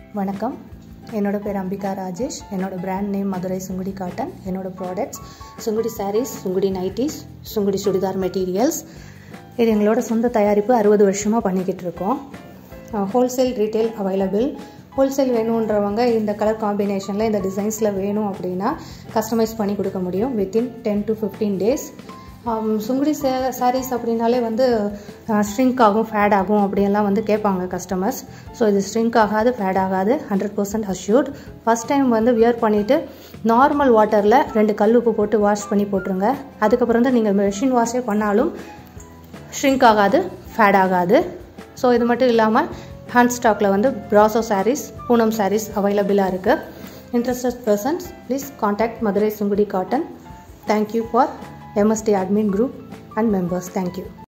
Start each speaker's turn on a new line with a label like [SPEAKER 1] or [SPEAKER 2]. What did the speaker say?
[SPEAKER 1] வணக்கம் என்னோட பேர் அம்பிகா ராஜேஷ் என்னோட brand name Madurai Sungudi cotton என்னோட products Sungudi sarees Sungudi nighties Sungudi churidar materials இது எங்களோட சொந்த தயாரிப்பு அறுபது வருஷமாக பண்ணிக்கிட்டு இருக்கோம் ஹோல்சேல் ரீட்டைல் அவைலபிள் ஹோல்சேல் வேணுன்றவங்க இந்த கலர் காம்பினேஷனில் இந்த டிசைன்ஸில் வேணும் அப்படின்னா கஸ்டமைஸ் பண்ணி கொடுக்க முடியும் within ten to fifteen days Sungudi சே சாரீஸ் அப்படின்னாலே வந்து ஷ்ரிங்க் ஆகும் ஃபேட் ஆகும் அப்படியெல்லாம் வந்து கேட்பாங்க கஸ்டமர்ஸ் ஸோ இது ஷ்ரிங்க் ஆகாது ஃபேட் ஆகாது hundred percent assured first time வந்து வியர் பண்ணிவிட்டு நார்மல் வாட்டரில் ரெண்டு கல் உப்பு போட்டு வாஷ் பண்ணி போட்டுருங்க அதுக்கப்புறம் தான் நீங்கள் மெஷின் வாஷே பண்ணாலும் ஷ்ரிங்க் ஆகாது ஃபேட் ஆகாது ஸோ இது மட்டும் இல்லாமல் ஹேண்ட் ஸ்டாக்கில் வந்து ப்ராசோ சாரீஸ் பூனம் சாரீஸ் அவைலபிளாக இருக்குது interested persons please contact Madurai Sungudi cotton thank you for MST admin group and members. Thank you.